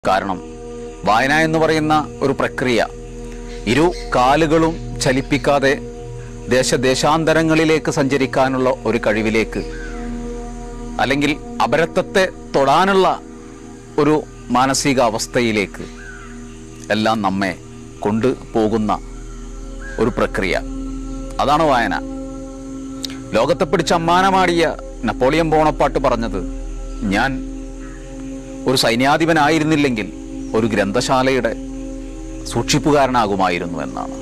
കാരണം വായന എന്ന് പറയുന്ന ഒരു പ്രക്രിയ ഇരു കാലുകളും ചലിപ്പിക്കാതെ ദേശദേശാന്തരങ്ങളിലേക്ക് സഞ്ചരിക്കാനുള്ള ഒരു കഴിവിലേക്ക് അല്ലെങ്കിൽ അപരത്വത്തെ തൊടാനുള്ള ഒരു മാനസിക അവസ്ഥയിലേക്ക് എല്ലാം നമ്മെ കൊണ്ടുപോകുന്ന ഒരു പ്രക്രിയ അതാണ് വായന ലോകത്തെ പിടിച്ച് അമ്മാനമാടിയ നപ്പോളിയൻ ബോണപ്പാട്ട് പറഞ്ഞത് ഞാൻ ഒരു സൈന്യാധിപനായിരുന്നില്ലെങ്കിൽ ഒരു ഗ്രന്ഥശാലയുടെ സൂക്ഷിപ്പുകാരനാകുമായിരുന്നു എന്നാണ്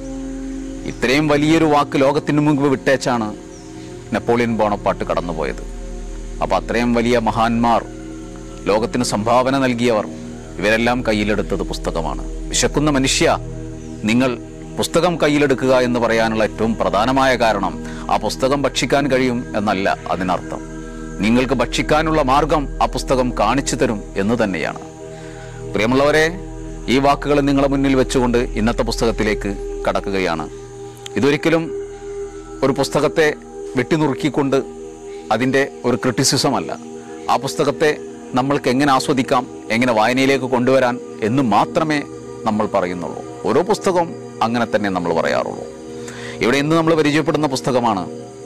ഇത്രയും വലിയൊരു വാക്ക് ലോകത്തിന് മുമ്പ് വിട്ടേച്ചാണ് നെപ്പോളിയൻ ബോണപ്പാട്ട് കടന്നുപോയത് അപ്പോൾ അത്രയും വലിയ മഹാന്മാർ ലോകത്തിന് സംഭാവന നൽകിയവർ ഇവരെല്ലാം കയ്യിലെടുത്തത് പുസ്തകമാണ് വിശക്കുന്ന മനുഷ്യ നിങ്ങൾ പുസ്തകം കയ്യിലെടുക്കുക എന്ന് പറയാനുള്ള ഏറ്റവും പ്രധാനമായ കാരണം ആ പുസ്തകം ഭക്ഷിക്കാൻ കഴിയും എന്നല്ല അതിനർത്ഥം നിങ്ങൾക്ക് ഭക്ഷിക്കാനുള്ള മാർഗം ആ പുസ്തകം കാണിച്ചു തരും എന്ന് തന്നെയാണ് പ്രിയമുള്ളവരെ ഈ വാക്കുകൾ നിങ്ങളെ മുന്നിൽ വെച്ചുകൊണ്ട് ഇന്നത്തെ പുസ്തകത്തിലേക്ക് കടക്കുകയാണ് ഇതൊരിക്കലും ഒരു പുസ്തകത്തെ വെട്ടിനുറുക്കിക്കൊണ്ട് അതിൻ്റെ ഒരു ക്രിറ്റിസിസം അല്ല ആ പുസ്തകത്തെ നമ്മൾക്ക് എങ്ങനെ ആസ്വദിക്കാം എങ്ങനെ വായനയിലേക്ക് കൊണ്ടുവരാൻ എന്ന് മാത്രമേ നമ്മൾ പറയുന്നുള്ളൂ ഓരോ പുസ്തകവും അങ്ങനെ തന്നെ നമ്മൾ പറയാറുള്ളൂ ഇവിടെ ഇന്ന് നമ്മൾ പരിചയപ്പെടുന്ന പുസ്തകമാണ്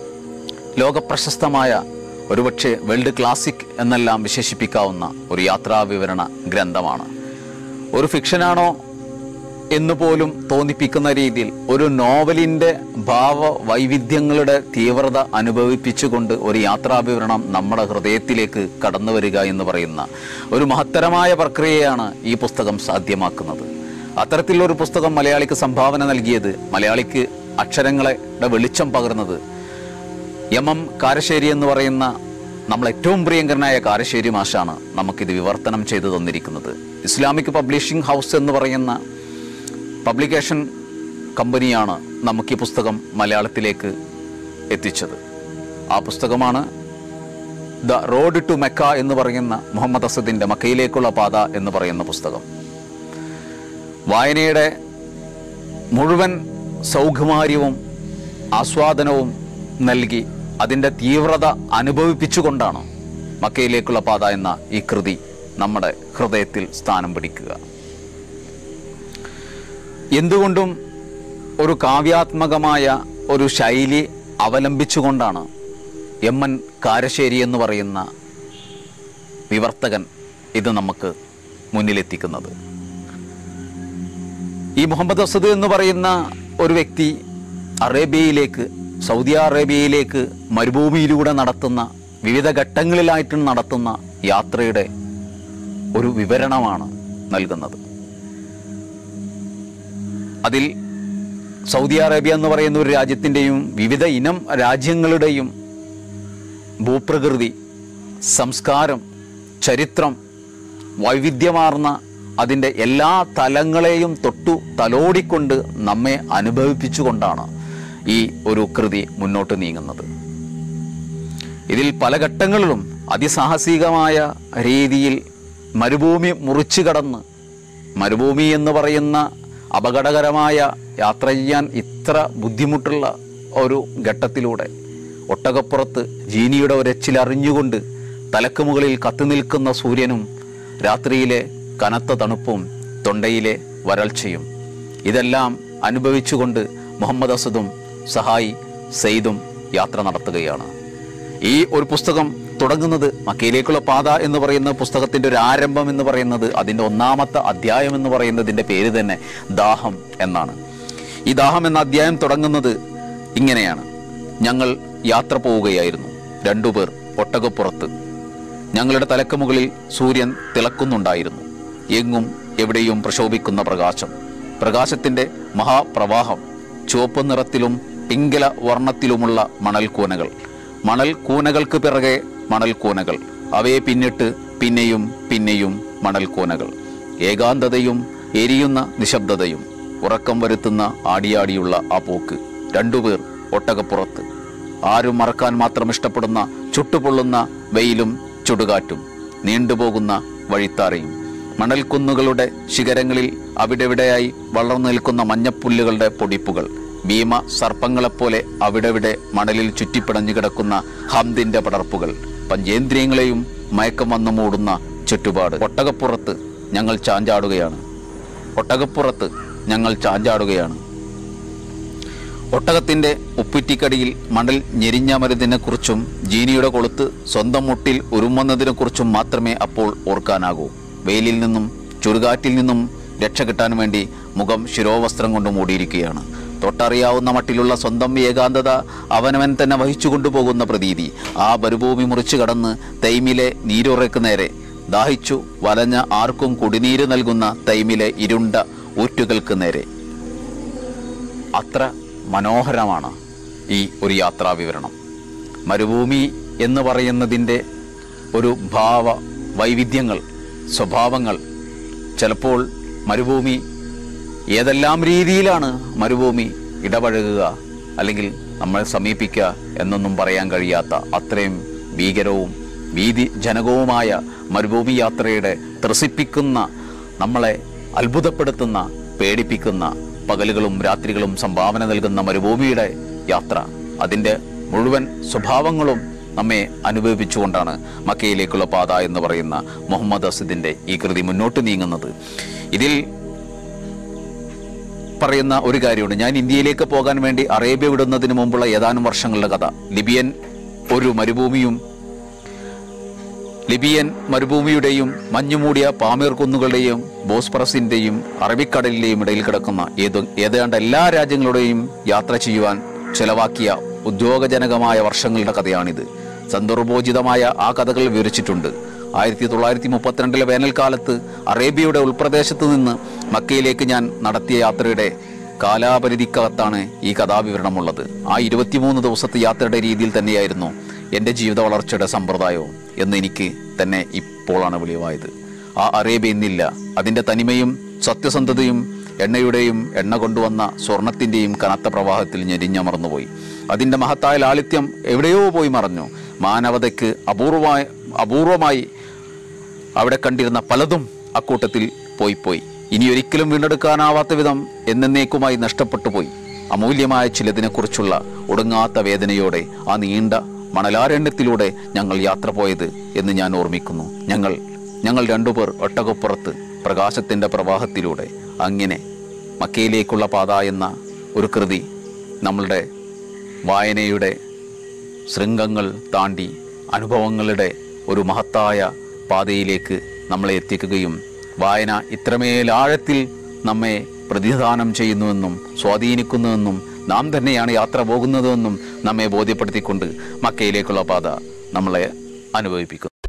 ലോകപ്രശസ്തമായ ഒരുപക്ഷെ വേൾഡ് ക്ലാസിക് എന്നെല്ലാം വിശേഷിപ്പിക്കാവുന്ന ഒരു യാത്രാ വിവരണ ഗ്രന്ഥമാണ് ഒരു ഫിക്ഷനാണോ എന്ന് പോലും തോന്നിപ്പിക്കുന്ന രീതിയിൽ ഒരു നോവലിൻ്റെ ഭാവ വൈവിധ്യങ്ങളുടെ തീവ്രത അനുഭവിപ്പിച്ചുകൊണ്ട് ഒരു യാത്രാവിവരണം നമ്മുടെ ഹൃദയത്തിലേക്ക് കടന്നു വരിക എന്ന് പറയുന്ന ഒരു മഹത്തരമായ പ്രക്രിയയാണ് ഈ പുസ്തകം സാധ്യമാക്കുന്നത് അത്തരത്തിലൊരു പുസ്തകം മലയാളിക്ക് സംഭാവന നൽകിയത് മലയാളിക്ക് അക്ഷരങ്ങളുടെ വെളിച്ചം പകർന്നത് എം എം കാരശ്ശേരി എന്ന് പറയുന്ന നമ്മൾ ഏറ്റവും പ്രിയങ്കരനായ കാരശ്ശേരി മാഷാണ് നമുക്കിത് വിവർത്തനം ചെയ്തു തന്നിരിക്കുന്നത് ഇസ്ലാമിക് പബ്ലിഷിംഗ് ഹൗസ് എന്ന് പറയുന്ന പബ്ലിക്കേഷൻ കമ്പനിയാണ് നമുക്ക് ഈ പുസ്തകം മലയാളത്തിലേക്ക് എത്തിച്ചത് ആ പുസ്തകമാണ് ദ റോഡ് ടു മെക്ക എന്ന് പറയുന്ന മുഹമ്മദ് അസദിൻ്റെ മക്കയിലേക്കുള്ള പാത എന്ന് പറയുന്ന പുസ്തകം വായനയുടെ മുഴുവൻ സൗകുമാര്യവും ആസ്വാദനവും നൽകി അതിൻ്റെ തീവ്രത അനുഭവിപ്പിച്ചുകൊണ്ടാണ് മക്കയിലേക്കുള്ള പാത എന്ന ഈ കൃതി നമ്മുടെ ഹൃദയത്തിൽ സ്ഥാനം പിടിക്കുക എന്തുകൊണ്ടും ഒരു കാവ്യാത്മകമായ ഒരു ശൈലി അവലംബിച്ചുകൊണ്ടാണ് എം എൻ കാരശ്ശേരി എന്ന് പറയുന്ന വിവർത്തകൻ ഇത് നമുക്ക് മുന്നിലെത്തിക്കുന്നത് ഈ മുഹമ്മദ് അസദ് എന്ന് പറയുന്ന ഒരു വ്യക്തി അറേബ്യയിലേക്ക് സൗദി അറേബ്യയിലേക്ക് മരുഭൂമിയിലൂടെ നടത്തുന്ന വിവിധ ഘട്ടങ്ങളിലായിട്ട് നടത്തുന്ന യാത്രയുടെ ഒരു വിവരണമാണ് നൽകുന്നത് അതിൽ സൗദി അറേബ്യ എന്ന് പറയുന്ന ഒരു രാജ്യത്തിൻ്റെയും വിവിധ ഇനം രാജ്യങ്ങളുടെയും ഭൂപ്രകൃതി സംസ്കാരം ചരിത്രം വൈവിധ്യമാർന്ന അതിൻ്റെ എല്ലാ തലങ്ങളെയും തൊട്ടു തലോടിക്കൊണ്ട് നമ്മെ അനുഭവിപ്പിച്ചുകൊണ്ടാണ് ഈ ഒരു കൃതി മുന്നോട്ട് നീങ്ങുന്നത് ഇതിൽ പല ഘട്ടങ്ങളിലും അതിസാഹസികമായ രീതിയിൽ മരുഭൂമി മുറിച്ചു കടന്ന് മരുഭൂമി എന്ന് പറയുന്ന അപകടകരമായ യാത്ര ചെയ്യാൻ ഇത്ര ബുദ്ധിമുട്ടുള്ള ഒരു ഘട്ടത്തിലൂടെ ഒട്ടകപ്പുറത്ത് ജീനിയുടെ ഒരച്ചിലറിഞ്ഞുകൊണ്ട് തലക്ക് മുകളിൽ കത്തി നിൽക്കുന്ന സൂര്യനും രാത്രിയിലെ കനത്ത തണുപ്പും തൊണ്ടയിലെ വരൾച്ചയും ഇതെല്ലാം അനുഭവിച്ചുകൊണ്ട് മുഹമ്മദ് അസദും സഹായി സെയ്ദും യാത്ര നടത്തുകയാണ് ഈ ഒരു പുസ്തകം തുടങ്ങുന്നത് മക്കയിലേക്കുള്ള പാത എന്ന് പറയുന്ന പുസ്തകത്തിൻ്റെ ഒരു ആരംഭം എന്ന് പറയുന്നത് അതിൻ്റെ ഒന്നാമത്തെ അധ്യായം എന്ന് പറയുന്നതിൻ്റെ പേര് തന്നെ ദാഹം എന്നാണ് ഈ ദാഹം എന്ന അധ്യായം തുടങ്ങുന്നത് ഇങ്ങനെയാണ് ഞങ്ങൾ യാത്ര പോവുകയായിരുന്നു രണ്ടുപേർ ഒട്ടകപ്പുറത്ത് ഞങ്ങളുടെ തലക്ക് മുകളിൽ സൂര്യൻ തിളക്കുന്നുണ്ടായിരുന്നു എങ്ങും എവിടെയും പ്രശോഭിക്കുന്ന പ്രകാശം പ്രകാശത്തിൻ്റെ മഹാപ്രവാഹം ചുവപ്പ് നിറത്തിലും പിങ്കല വർണ്ണത്തിലുമുള്ള മണൽക്കൂനകൾ മണൽ കൂനകൾക്ക് പിറകെ മണൽക്കൂനകൾ അവയെ പിന്നിട്ട് പിന്നെയും പിന്നെയും മണൽക്കൂനകൾ ഏകാന്തതയും എരിയുന്ന നിശബ്ദതയും ഉറക്കം വരുത്തുന്ന ആടിയാടിയുള്ള ആ പോക്ക് രണ്ടുപേർ ഒട്ടകപ്പുറത്ത് ആരും മറക്കാൻ മാത്രം ഇഷ്ടപ്പെടുന്ന ചുട്ടുപൊള്ളുന്ന വെയിലും ചുടുകാറ്റും നീണ്ടുപോകുന്ന വഴിത്താരയും മണൽക്കുന്നുകളുടെ ശിഖരങ്ങളിൽ അവിടെവിടെയായി വളർന്നു നിൽക്കുന്ന മഞ്ഞപ്പുല്ലുകളുടെ പൊടിപ്പുകൾ ഭീമ സർപ്പങ്ങളെപ്പോലെ അവിടെവിടെ മണലിൽ ചുറ്റിപ്പിടഞ്ഞു കിടക്കുന്ന ഹംദിന്റെ പടർപ്പുകൾ പഞ്ചേന്ദ്രിയങ്ങളെയും മയക്കം വന്നു മൂടുന്ന ചുറ്റുപാട് ഒട്ടകപ്പുറത്ത് ഞങ്ങൾ ചാഞ്ചാടുകയാണ് ഒട്ടകപ്പുറത്ത് ഞങ്ങൾ ചാഞ്ചാടുകയാണ് ഒട്ടകത്തിന്റെ ഉപ്പിറ്റിക്കടിയിൽ മണൽ ഞെരിഞ്ഞമരുതിനെക്കുറിച്ചും ജീനിയുടെ കൊളുത്ത് സ്വന്തം മുട്ടിൽ ഉരുമുന്നതിനെക്കുറിച്ചും മാത്രമേ അപ്പോൾ ഓർക്കാനാകൂ വെയിലിൽ നിന്നും ചുടുകാറ്റിൽ നിന്നും രക്ഷ കിട്ടാൻ വേണ്ടി മുഖം ശിരോവസ്ത്രം കൊണ്ട് മൂടിയിരിക്കുകയാണ് തൊട്ടറിയാവുന്ന മട്ടിലുള്ള സ്വന്തം ഏകാന്തത അവനവൻ തന്നെ വഹിച്ചു കൊണ്ടുപോകുന്ന പ്രതീതി ആ മരുഭൂമി മുറിച്ചു കടന്ന് തൈമിലെ നീരുറയ്ക്ക് നേരെ ദാഹിച്ചു വലഞ്ഞ ആർക്കും കുടിനീര് നൽകുന്ന തൈമിലെ ഇരുണ്ട ഊറ്റുകൾക്ക് നേരെ അത്ര മനോഹരമാണ് ഈ ഒരു യാത്രാ വിവരണം മരുഭൂമി എന്ന് പറയുന്നതിൻ്റെ ഒരു ഭാവ വൈവിധ്യങ്ങൾ സ്വഭാവങ്ങൾ ചിലപ്പോൾ മരുഭൂമി ഏതെല്ലാം രീതിയിലാണ് മരുഭൂമി ഇടപഴകുക അല്ലെങ്കിൽ നമ്മളെ സമീപിക്കുക എന്നൊന്നും പറയാൻ കഴിയാത്ത അത്രയും ഭീകരവും ഭീതി ജനകവുമായ മരുഭൂമി യാത്രയുടെ ത്രസിപ്പിക്കുന്ന നമ്മളെ അത്ഭുതപ്പെടുത്തുന്ന പേടിപ്പിക്കുന്ന പകലുകളും രാത്രികളും സംഭാവന നൽകുന്ന മരുഭൂമിയുടെ യാത്ര അതിൻ്റെ മുഴുവൻ സ്വഭാവങ്ങളും നമ്മെ അനുഭവിച്ചുകൊണ്ടാണ് മക്കയിലേക്കുള്ള പാത എന്ന് പറയുന്ന മുഹമ്മദ് അസിദിൻ്റെ ഈ കൃതി മുന്നോട്ട് നീങ്ങുന്നത് ഇതിൽ പറയുന്ന ഒരു കാര്യമുണ്ട് ഞാൻ ഇന്ത്യയിലേക്ക് പോകാൻ വേണ്ടി അറേബ്യ വിടുന്നതിന് മുമ്പുള്ള ഏതാനും വർഷങ്ങളുടെ കഥ ലിബിയൻ ഒരു മരുഭൂമിയും ലിബിയൻ മരുഭൂമിയുടെയും മഞ്ഞുമൂടിയ പാമീർ കുന്നുകളുടെയും ബോസ്പറസിന്റെയും അറബിക്കടലിന്റെയും ഇടയിൽ കിടക്കുന്ന ഏത് ഏതാണ്ട് എല്ലാ രാജ്യങ്ങളുടെയും യാത്ര ചെയ്യുവാൻ ചെലവാക്കിയ ഉദ്യോഗജനകമായ വർഷങ്ങളുടെ കഥയാണിത് സന്ദർഭോചിതമായ ആ കഥകൾ വിവരിച്ചിട്ടുണ്ട് ആയിരത്തി തൊള്ളായിരത്തി മുപ്പത്തിരണ്ടിലെ വേനൽക്കാലത്ത് അറേബ്യയുടെ ഉൾപ്രദേശത്ത് നിന്ന് മക്കയിലേക്ക് ഞാൻ നടത്തിയ യാത്രയുടെ കാലാപരിധിക്കകത്താണ് ഈ കഥാവിവരണമുള്ളത് ആ ഇരുപത്തിമൂന്ന് ദിവസത്തെ യാത്രയുടെ രീതിയിൽ തന്നെയായിരുന്നു എൻ്റെ ജീവിത വളർച്ചയുടെ സമ്പ്രദായവും എന്ന് എനിക്ക് തന്നെ ഇപ്പോഴാണ് വെളിവായത് ആ അറേബ്യ ഇന്നില്ല അതിൻ്റെ തനിമയും സത്യസന്ധതയും എണ്ണയുടെയും എണ്ണ കൊണ്ടുവന്ന സ്വർണത്തിൻ്റെയും കനത്ത പ്രവാഹത്തിൽ ഞെരിഞ്ഞമർന്നുപോയി അതിൻ്റെ മഹത്തായ ലാളിത്യം എവിടെയോ പോയി മറഞ്ഞു മാനവതയ്ക്ക് അപൂർവമായി അപൂർവമായി അവിടെ കണ്ടിരുന്ന പലതും അക്കൂട്ടത്തിൽ പോയി പോയി ഇനി ഒരിക്കലും വീണ്ടെടുക്കാനാവാത്ത വിധം എന്നേക്കുമായി നഷ്ടപ്പെട്ടു പോയി അമൂല്യമായ ചിലതിനെക്കുറിച്ചുള്ള ഒടുങ്ങാത്ത വേദനയോടെ ആ നീണ്ട മണലാരണ്യത്തിലൂടെ ഞങ്ങൾ യാത്ര പോയത് എന്ന് ഞാൻ ഓർമ്മിക്കുന്നു ഞങ്ങൾ ഞങ്ങൾ രണ്ടുപേർ ഒട്ടകപ്പുറത്ത് പ്രകാശത്തിൻ്റെ പ്രവാഹത്തിലൂടെ അങ്ങനെ മക്കയിലേക്കുള്ള പാത എന്ന ഒരു കൃതി നമ്മളുടെ വായനയുടെ ശൃംഗങ്ങൾ താണ്ടി അനുഭവങ്ങളുടെ ഒരു മഹത്തായ പാതയിലേക്ക് നമ്മളെ എത്തിക്കുകയും വായന ഇത്രമേൽ ആഴത്തിൽ നമ്മെ പ്രതിനിധാനം ചെയ്യുന്നുവെന്നും സ്വാധീനിക്കുന്നുവെന്നും നാം തന്നെയാണ് യാത്ര പോകുന്നതെന്നും നമ്മെ ബോധ്യപ്പെടുത്തിക്കൊണ്ട് മക്കയിലേക്കുള്ള പാത നമ്മളെ അനുഭവിപ്പിക്കുന്നു